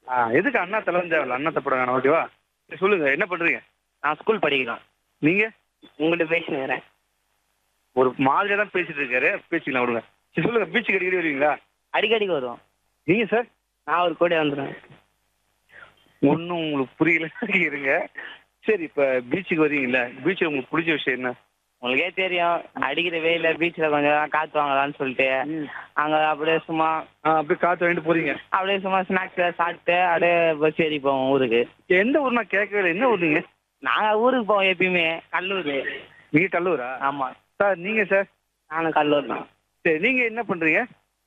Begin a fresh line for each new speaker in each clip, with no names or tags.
ஆ எதுக்கு அண்ணா தலை தேவையில்ல அண்ணா தப்பட வேணாம் ஓகேவா சரி, சொல்லுங்க என்ன பண்றீங்க
நான் ஸ்கூல் படிக்கிறோம்
நீங்க
உங்கள்கிட்ட பேசினுக்கிறேன்
ஒரு மாதிரியா தான் பேசிட்டு இருக்காரு பேசிக்கலாம் விடுங்க சரி சொல்லுங்க பீச்சுக்கு அடிக்கடி வருவீங்களா
அடிக்கடிக்கு வருவோம்
நீங்க சார்
நான் ஒரு கூட வந்துடுவேன்
ஒன்றும் உங்களுக்கு புரியல இருங்க சரி இப்போ பீச்சுக்கு வரீங்கல்ல பீச்சில் உங்களுக்கு பிடிச்ச விஷயம் என்ன
உங்களுக்கே தெரியும் அடிக்கிற வெயில பீச்சில் கொஞ்சம் காற்று வாங்கலாம்னு சொல்லிட்டு அங்கே அப்படியே சும்மா
ஆ அப்படியே காற்று வாங்கிட்டு போறீங்க
அப்படியே சும்மா ஸ்நாக்ஸ் சாப்பிட்டு அப்படியே பஸ் ஏறி போவோம் ஊருக்கு
எந்த ஊர் நான் கேட்கவே இல்லை என்ன ஊர் நீங்க
நாங்கள் ஊருக்கு போவோம் எப்பயுமே கல்லூர்
நீங்க கல்லூரா
ஆமாம்
சார் நீங்க சார்
நானும் கல்லூர் தான்
சரி நீங்க என்ன பண்றீங்க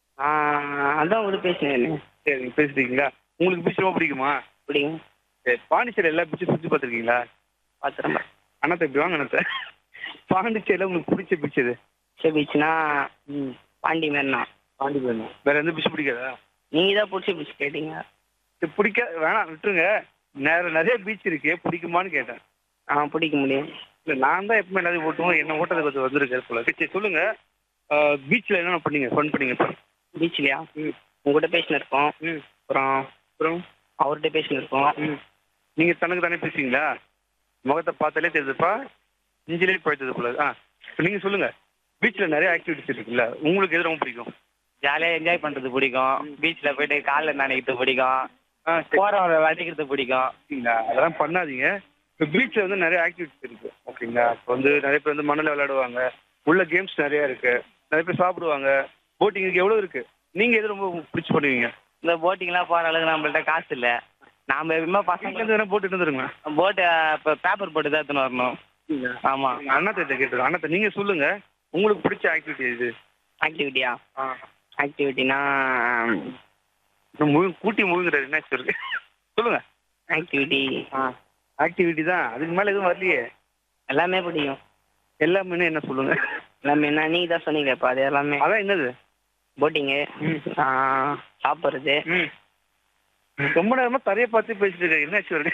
அதான் உங்களுக்கு பேசினேன்
சரி நீங்க பேசுறீங்களா உங்களுக்கு பீச் ரொம்ப பிடிக்குமா
பிடிக்கும்
சரி பாண்டிச்சேரி எல்லா பீச்சும் சுற்றி பார்த்துருக்கீங்களா
பார்த்துருந்தேன்
அண்ணாத்த இப்படி வாங்க அண்ணாத்த பாண்டிச்சேரியில் உங்களுக்கு பிடிச்ச பீச் எது
சரி பீச்சுனா பாண்டி மாரிண்ணா
பாண்டி போயிருந்தோம் வேற எந்த பீச் பிடிக்காதா
நீங்கள் தான் பிடிச்ச பீச் கேட்டீங்க
சரி பிடிக்க வேணாம் விட்டுருங்க நேர நிறைய பீச் இருக்கு பிடிக்குமான்னு கேட்டேன்
ஆ பிடிக்க முடியும்
இல்லை நான் தான் எப்பவுமே எல்லாத்தையும் ஓட்டுவோம் என்ன ஓட்டதை கொஞ்சம் வந்திருக்காரு போல சரி சொல்லுங்க பீச்சில் என்னென்ன பண்ணீங்க ஃபன் பண்ணீங்க இப்போ
பீச்லையா
ம்
உங்கள்கிட்ட பேசினிருக்கோம்
ம்
அப்புறம்
அப்புறம்
அவர்கிட்ட பேசினிருக்கோம்
ம் நீங்கள் தனக்கு தானே பேசுவீங்களா முகத்தை பார்த்தாலே தெரியுதுப்பா இஞ்சிலே பழுத்தது போல ஆ இப்போ நீங்கள் சொல்லுங்கள் பீச்சில் நிறைய ஆக்டிவிட்டிஸ் இருக்குல்ல உங்களுக்கு எது ரொம்ப பிடிக்கும்
ஜாலியாக என்ஜாய் பண்ணுறது பிடிக்கும் பீச்சில் போயிட்டு காலில் நனைக்கிறது பிடிக்கும்
ஆ சரி
போகிறவங்க வடிக்கிறது பிடிக்கும்
ஓகேங்களா அதெல்லாம் பண்ணாதீங்க இப்போ பீச்சில் வந்து நிறைய ஆக்டிவிட்டிஸ் இருக்கு ஓகேங்களா இப்போ வந்து நிறைய பேர் வந்து மண்ணில் விளையாடுவாங்க உள்ள கேம்ஸ் நிறைய இருக்கு நிறைய பேர் சாப்பிடுவாங்க போட்டிங் இருக்கு எவ்வளோ இருக்கு நீங்கள் எது ரொம்ப பிடிச்சி பண்ணுவீங்க
இந்த போட்டிங்லாம் போகிற அளவுக்கு நம்மள்ட்ட காசு இல்லை நாம் எப்பயுமே பசங்க
வீட்டிலேருந்து வேணா போட்டுட்டு வந்துருங்க
போட்டு இப்போ பேப்பர் போட்டு தான் எடுத்துன்னு வரணும் ஆமாம்
அண்ணாத்த கேட்டு அண்ணாத்த நீங்கள் சொல்லுங்க உங்களுக்கு பிடிச்ச ஆக்டிவிட்டி இது
ஆக்டிவிட்டியா ஆக்டிவிட்டினா
இன்னும் முழு கூட்டி முழுங்குறாரு என்ன இருக்கு சொல்லுங்க
ஆக்டிவிட்டி
ஆக்டிவிட்டி தான் அதுக்கு மேலே எதுவும் வரலையே
எல்லாமே பிடிக்கும்
எல்லாமே என்ன சொல்லுங்க
எல்லாமே என்ன நீங்கள் தான் சொன்னீங்க இப்போ அது எல்லாமே
அதான் என்னது
போட்டிங்கு
ம்.
சாப்பிட்றது
ம் ரொம்ப நேரமா தரைய பார்த்து பேசிட்டு இருக்க என்ன சொல்லு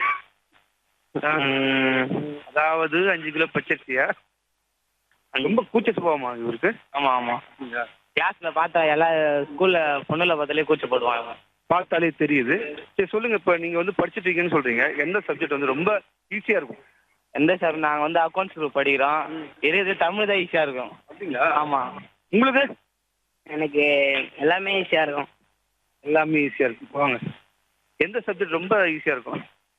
அதாவது அஞ்சு கிலோ பச்சரிசியா ரொம்ப கூச்ச சுபாவமா இவருக்கு
ஆமாம் ஆமாம் கிளாஸில் பார்த்தா எல்லா ஸ்கூலில் பொண்ணுல பார்த்தாலே கூச்சப்படுவாங்க
பார்த்தாலே தெரியுது சரி சொல்லுங்க இப்போ நீங்க வந்து படிச்சுட்டு இருக்கீங்கன்னு சொல்றீங்க எந்த சப்ஜெக்ட் வந்து ரொம்ப ஈஸியா இருக்கும்
எந்த சார் நாங்கள் வந்து அக்கௌண்ட்ஸ் குரூப் படிக்கிறோம் இருக்கிறது தமிழ் தான் ஈஸியாக இருக்கும்
அப்படிங்களா
ஆமாம்
உங்களுக்கு
எனக்கு எல்லாமே ஈஸியாக இருக்கும்
எல்லாமே ஈஸியா இருக்கும் வாங்க எந்த சப்ஜெக்ட் ரொம்ப ஈஸியா இருக்கும்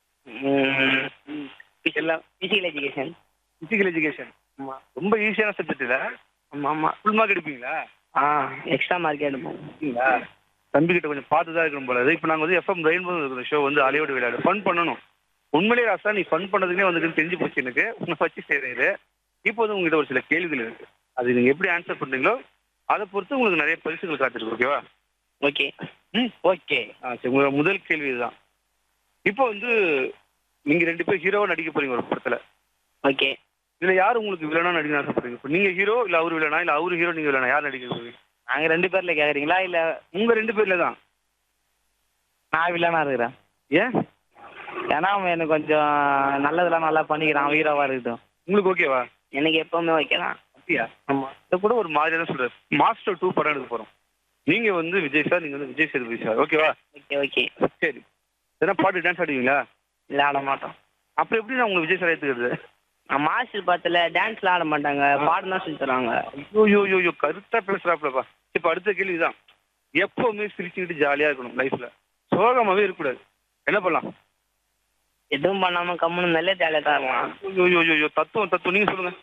எல்லாம் ஃபிசிக்கல் எஜுகேஷன்
பிசிக்கல் எஜுகேஷன்
ஆமாம்
ரொம்ப ஈஸியான சப்ஜெக்ட் இல்ல
ஆமாம் ஆமாம்
ஃபுல் மார்க் எடுப்பீங்களா
ஆ எக்ஸ்ட்ரா மார்க் எடுப்போம்
அப்படிங்களா தம்பி கிட்ட கொஞ்சம் பார்த்து தான் இருக்கணும் போல இப்போ நாங்கள் வந்து எஃப்எம் ரெயின்போ ஷோ வந்து அலையோடு விளையாடு ஃபன் பண்ணணும் உண்மையிலேயே ராசா நீ ஃபன் பண்ணதுக்கே வந்துட்டு தெரிஞ்சு போச்சு எனக்கு உன்னை வச்சு செய்கிறீரு இப்போ வந்து உங்ககிட்ட ஒரு சில கேள்விகள் இருக்கு அது நீங்கள் எப்படி ஆன்சர் பண்ணுறீங்களோ அதை பொறுத்து உங்களுக்கு நிறைய பரிசுகள் காத்திருக்கு ஓகேவா
ஓகே
ம்
ஓகே
ஆ சரி உங்களோட முதல் கேள்வி இதுதான் இப்போ வந்து நீங்கள் ரெண்டு பேரும் ஹீரோவாக நடிக்க போறீங்க ஒரு படத்தில்
ஓகே
இதில் யார் உங்களுக்கு வில்லனா நடிக்க ஆசைப்படுறீங்க இப்போ நீங்கள் ஹீரோ இல்லை அவர் வில்லனா இல்லை அவர் ஹீரோ நீங்கள் வில்லனா யார் நடிக்க போறீங்க
நாங்கள் ரெண்டு பேரில் கேட்குறீங்களா இல்லை
உங்கள் ரெண்டு பேரில் தான்
நான் வில்லனா இருக்கிறேன்
ஏன்
ஏன்னா அவன் எனக்கு கொஞ்சம் நல்லதெல்லாம் நல்லா பண்ணிக்கிறான் ஹீரோவாக இருக்கட்டும்
உங்களுக்கு ஓகேவா
எனக்கு எப்பவுமே ஓகே தான்
அப்படியா ஆமா இதை கூட ஒரு மாதிரியா தான் சொல்றாரு மாஸ்டர் டூ படம் எடுக்க போறோம் நீங்க வந்து விஜய் சார் நீங்க வந்து விஜய் சேதுபதி சார் ஓகேவா
ஓகே ஓகே
சரி எதனா பாட்டு டான்ஸ் ஆடுவீங்களா
இல்லை ஆட மாட்டோம்
அப்புறம் எப்படி நான் உங்களுக்கு விஜய் சார் ஏத்துக்கிறது
நான் மாஸ்டர் பார்த்துல டான்ஸ்லாம் ஆட மாட்டாங்க பாடம் தான் சொல்லி தருவாங்க
ஐயோ ஐயோ ஐயோ, ஐயோ கருத்தா பேசுறாப்லப்பா இப்ப அடுத்த கேள்விதான் எப்பவுமே சிரிச்சுக்கிட்டு ஜாலியா இருக்கணும் லைஃப்ல சோகமாவே இருக்கக்கூடாது என்ன பண்ணலாம்
எதுவும் பண்ணாமல் கம்முன்னு நல்ல ஜாலியாக தான் இருக்கலாம்
ஐயோ ஐயோ ஐயோ, ஐயோ தத்துவம் தத்துவம் நீங்க சொல்லுங்க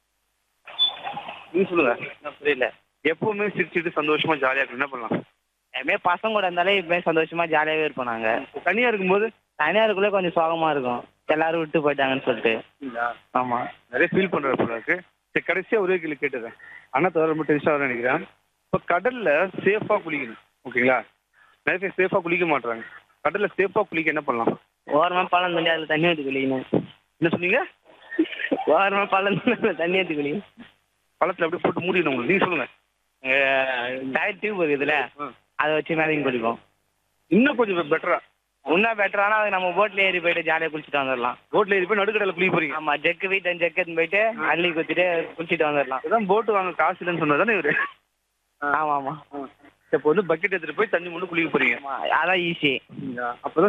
நீங்க சொல்லுங்க
என்ன புரியல
எப்பவுமே சிரிச்சுட்டு சந்தோஷமா ஜாலியா இருக்கணும் என்ன பண்ணலாம்
எப்பவுமே பசங்க கூட இருந்தாலே எப்பவுமே சந்தோஷமா ஜாலியாகவே இருப்போம் நாங்கள்
தனியா இருக்கும்போது
தனியாருக்குள்ளே கொஞ்சம் சோகமாக இருக்கும் எல்லாரும் விட்டு போயிட்டாங்கன்னு சொல்லிட்டு ஆமாம்
நிறைய ஃபீல் பண்ற போல இருக்கு சரி கடைசியா ஒரே கேள்வி கேட்டுறேன் அண்ணா தவிர ரொம்ப டென்ஷன் வர நினைக்கிறேன் இப்போ கடல்ல சேஃபா குளிக்கணும் ஓகேங்களா நிறைய பேர் சேஃபா குளிக்க மாட்டாங்க கடல்ல சேஃபா குளிக்க என்ன பண்ணலாம்
ஓரமாக பழம் தண்ணி அதில் தண்ணி ஊற்றி குளிக்கணும்
என்ன சொன்னீங்க
ஓரமாக பழம் தண்ணி தண்ணி ஊற்றி குளிக்கணும்
பழத்துல அப்படியே போட்டு மூடிடணும் உங்களுக்கு நீங்க சொல்லுங்க
டயர் டியூப் இருக்குதுல்ல அதை வச்சு மேலேயும் குளிப்போம்
இன்னும் கொஞ்சம் பெட்டரா
இன்னும் பெட்டரானா அது நம்ம போட்டில் ஏறி போயிட்டு ஜாலியாக குளிச்சுட்டு வந்துடலாம்
ரோட்ல ஏறி போய் நடுக்கடல குளிக்க போறீங்க
ஆமாம் ஜெக்கு வீட்டு ஜெக்கு எடுத்துன்னு போயிட்டு அள்ளி குத்திட்டு குளிச்சுட்டு வந்துடலாம்
அதான் போட்டு வாங்க காசு இல்லைன்னு சொன்னதானே இவரு
ஆமாம் ஆமாம்
இப்போ வந்து பக்கெட் எடுத்துட்டு போய் தண்ணி மட்டும் குளிக்க போறீங்க
ஆமாம் அதான் ஈஸி
அப்பதான்